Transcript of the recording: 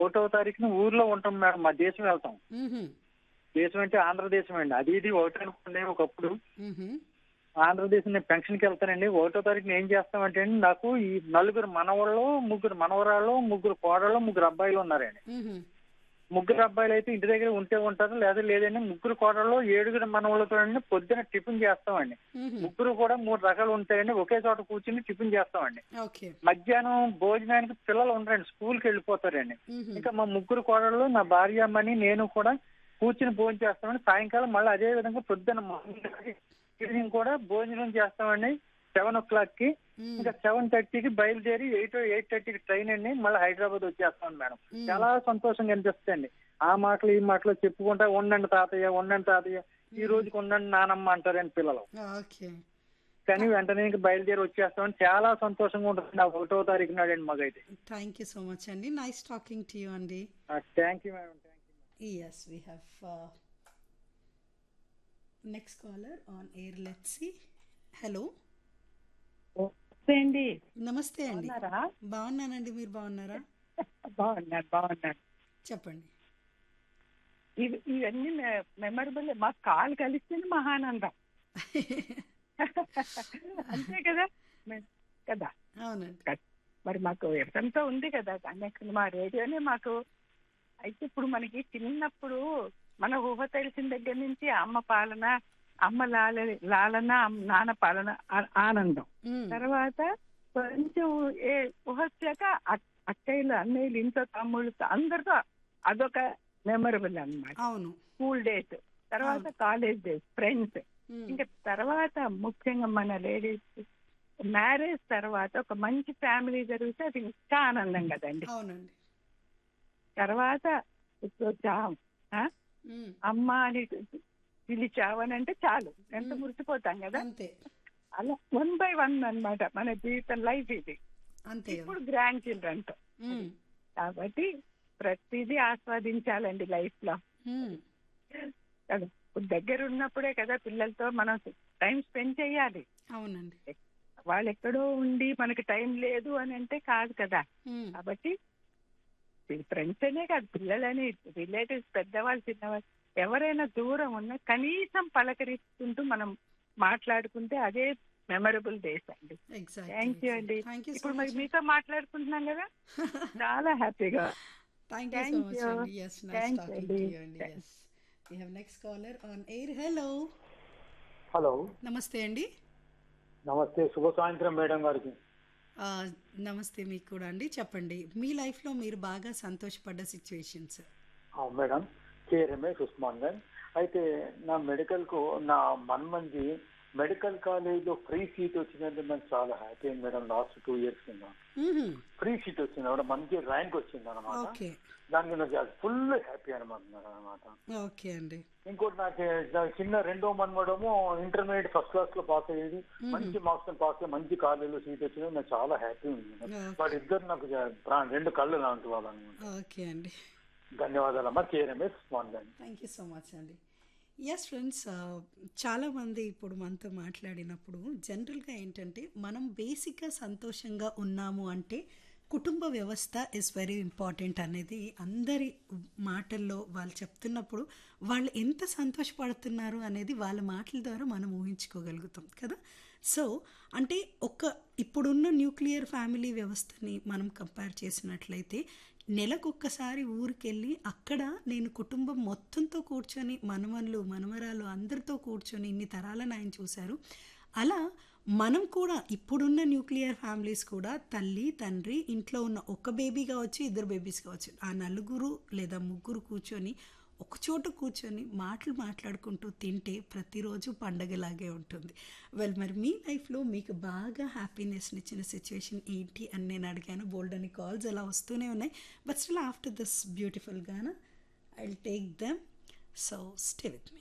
ఒకటో తారీఖున ఊర్లో ఉంటాం మేడం మా దేశం వెళ్తాం మ్హూ. దేశం అంటే ఆంధ్రదేశం అండి అది ఇది ఒకటి అనుకోండి ఒకప్పుడు మ్హూ. ఆంధ్రదేశం నేను పెన్షన్కి వెళ్తానండి ఒకటో తారీఖున ఏం చేస్తామంటే అండి నాకు ఈ నలుగురు మనవాళ్ళు ముగ్గురు మనవరాళ్ళు ముగ్గురు కోడళ్ళు ముగ్గురు అబ్బాయిలు ఉన్నారండి మ్హూ. ముగ్గురు అబ్బాయిలు అయితే ఇంటి దగ్గర ఉంటే ఉంటారు లేదా లేదండి ముగ్గురు కోడళ్ళు ఏడుగురు మనవాళ్ళతో అండి పొద్దున టిఫిన్ చేస్తామండి మ్హూ. ముగ్గురు కూడా మూడు రకాలు ఉంటాయండి ఒకే చోట కూర్చుని టిఫిన్ చేస్తామండి ఓకే మధ్యాహ్నం భోజనానికి పిల్లలు ఉండరండి స్కూల్కి వెళ్ళిపోతారండి మ్హూ. ఇంకా మా ముగ్గురు కోడళ్ళు నా భార్య అమ్మని నేను కూడా కూర్చుని భోజనం చేస్తామండి సాయంకాలం మళ్ళీ అదే విధంగా పొద్దున్న మార్నింగ్ ఈవినింగ్ కూడా భోజనం చేస్తామండి సెవెన్ ఓ క్లాక్ కి మ్. ఇంకా సెవెన్ థర్టీకి బయలుదేరి ఎయిట్ ఎయిట్ థర్టీకి ట్రైన్ అండి మళ్ళీ హైదరాబాద్ వచ్చేస్తాం మేడం చాలా సంతోషంగా అనిపిస్తుంది ఆ మాటలు ఈ మాటలు చెప్పుకుంటా ఉండండి తాతయ్య ఉండండి తాతయ్య ఈ రోజుకి ఉండండి నానమ్మ అంటారండి పిల్లలు ఓకే కానీ వెంటనే ఇంకా బయలుదేరి వచ్చేస్తామని చాలా సంతోషంగా ఉంటుంది నా ఒకటో తారీఖు నాడండి మాకైతే థ్యాంక్ యూ సో మచ్ అండి నైస్ టాకింగ్ టు యూ అండి thank you madam thank you Yes, we have uh, next caller on air. Let's see. Hello. నమస్తే అండి నమస్తే అండి బాగున్నారా? బాగున్నానండి మీరు బాగున్నారా బాగున్నాను బాగున్నాను చెప్పండి ఇవి ఇవన్నీ మెమరబుల్ మా కాల్ కలిస్తేనే మహానందం అంతే కదా మే- కదా అవునండి మరి మాకు ఎఫ్ఎంతో ఉంది కదా కనెక్షన్ మా రేడియోనే మాకు అయితే ఇప్పుడు మనకి చిన్నప్పుడు మన ఊహ తెలిసిన దగ్గర నుంచి అమ్మ పాలన అమ్మ లాల లాలన అమ్మ- నాన్న పాలన ఆ- ఆనందం మ్మ్. తర్వాత కొంచెం ఏ ఊహ వచ్చాక అక్- అక్కయ్యలు అన్నయ్యలు ఇంట్లో తమ్ముళ్ళు అందరితో అదొక మెమరబుల్ అన్నమాట అవును స్కూల్ డేస్ తర్వాత కాలేజ్ డేస్ ఫ్రెండ్స్ మ్మ్. ఇంకా తర్వాత ముఖ్యంగా మన లేడీస్ మ్యారేజ్ తర్వాత ఒక మంచి ఫ్యామిలీ జరిగితే అది ఇంకా ఆనందం కదండి అవునండి తర్వాత ఇప్పుడు చా- ఆ? మ్మ్. అమ్మ అని పిలిచావని అంటే చాలు ఎంత మురిసిపోతాం కదా అంతే అలా వన్ బై వన్ అన్నమాట మన జీవితం లైఫ్ ఇది అంతే కదా ఇప్పుడు గ్రాండ్ చిల్డ్రన్ తో మ్మ్. కాబట్టి ప్రతిదీ ఆస్వాదించాలండి లైఫ్ లో మ్మ్. కదా ఇప్పుడు దగ్గర ఉన్నప్పుడే కదా పిల్లలతో మనం టైం స్పెండ్ చేయాలి అవునండి వాళ్ళు ఎక్కడో ఉండి మనకి టైం లేదు అని అంటే కాదు కదా మ్మ్. కాబట్టి ఫ్రెండ్స్ అనే కాదు పిల్లలని రిలేటివ్స్ పెద్దవాళ్ళు చిన్నవాళ్ళు ఎవరైనా దూరం ఉన్నా కనీసం పలకరిస్తుంటూ మనం మాట్లాడుకుంటే అదే మెమరబుల్ డేస్ అండి Exactly. థ్యాంక్ యూ అండి Thank you so ఇప్పుడు మరి much. మీతో మాట్లాడుకుంటున్నాం కదా చాలా హ్యాపీగా Thank you so Thank much, you. Andy. Yes, nice Thanks, talking Andy. to you, Andy. Yes. We have next caller on air. Hello. Hello నమస్తే అండి నమస్తే శుభ సాయంత్రం మేడం గారికి ఆ, నమస్తే మీకు కూడా అండి చెప్పండి మీ లైఫ్లో మీరు బాగా సంతోషపడ్డ సిచ్యువేషన్స్ ఆ, మేడం కే రమేష్ ఉస్మాన్ గారు అయితే నా మెడికల్ కు నా మన్మంది మెడికల్ కాలేజ్ లో ఫ్రీ సీట్ వచ్చినందుకు నాకు చాలా హ్యాపీ అయింది మేడం లాస్ట్ టూ ఇయర్స్ కింద ఫ్రీ సీట్ వచ్చింది అన్నమాట మంచి ర్యాంక్ వచ్చింది అనమాట ఓకే దాని మీద ఫుల్ హ్యాపీ అనమాట అనమాట ఓకే అండి ఇంకోటి నాకు నా చిన్న రెండో మన్మడము ఇంటర్మీడియట్ ఫస్ట్ క్లాస్ లో పాస్ అయ్యేది మంచి మార్క్స్ తో పాస్ అయ్యి మంచి కాలేజీలో సీట్ వచ్చింది నాకు చాలా హ్యాపీ ఉంది Okay. వాడు ఇద్దరు నాకు జ- ప్రా- రెండు కళ్ళు లాంటి వాళ్ళు అనమాట ఓకే అండి ధన్యవాదాలమ్మా కే Ramesh Usman garu thank you so much అండి ఎస్ ఫ్రెండ్స్ చాలామంది ఇప్పుడు మనతో మాట్లాడినప్పుడు జనరల్గా ఏంటంటే మనం బేసిక్గా సంతోషంగా ఉన్నాము అంటే కుటుంబ వ్యవస్థ ఇస్ వెరీ ఇంపార్టెంట్ అనేది అందరి మాటల్లో వాళ్ళు చెప్తున్నప్పుడు వాళ్ళు ఎంత సంతోషపడుతున్నారు అనేది వాళ్ళ మాటల ద్వారా మనం ఊహించుకోగలుగుతాం కదా సో అంటే ఒక ఇప్పుడున్న న్యూక్లియర్ ఫ్యామిలీ వ్యవస్థని మనం కంపేర్ చేసినట్లయితే నెలకొక్కసారి ఊరికెళ్ళి అక్కడ నేను కుటుంబం మొత్తంతో కూర్చొని మనవళ్ళు మనవరాలు అందరితో కూర్చొని ఇన్ని తరాలను ఆయన చూశారు అలా మనం కూడా ఇప్పుడున్న న్యూక్లియర్ ఫ్యామిలీస్ కూడా తల్లి తండ్రి ఇంట్లో ఉన్న ఒక బేబీ కావచ్చు ఇద్దరు బేబీస్ కావచ్చు ఆ నలుగురు లేదా ముగ్గురు కూర్చొని ఒక చోట కూర్చొని మాటలు మాట్లాడుకుంటూ తింటే ప్రతిరోజు పండగలాగే ఉంటుంది వెల్ మరి మీ లైఫ్లో మీకు బాగా హ్యాపీనెస్ని ఇచ్చిన సిచ్యువేషన్ ఏంటి అని నేను అడిగాను బోల్డ్ అని కాల్స్ అలా వస్తూనే ఉన్నాయి but still after this beautiful గానా I will take them so stay with me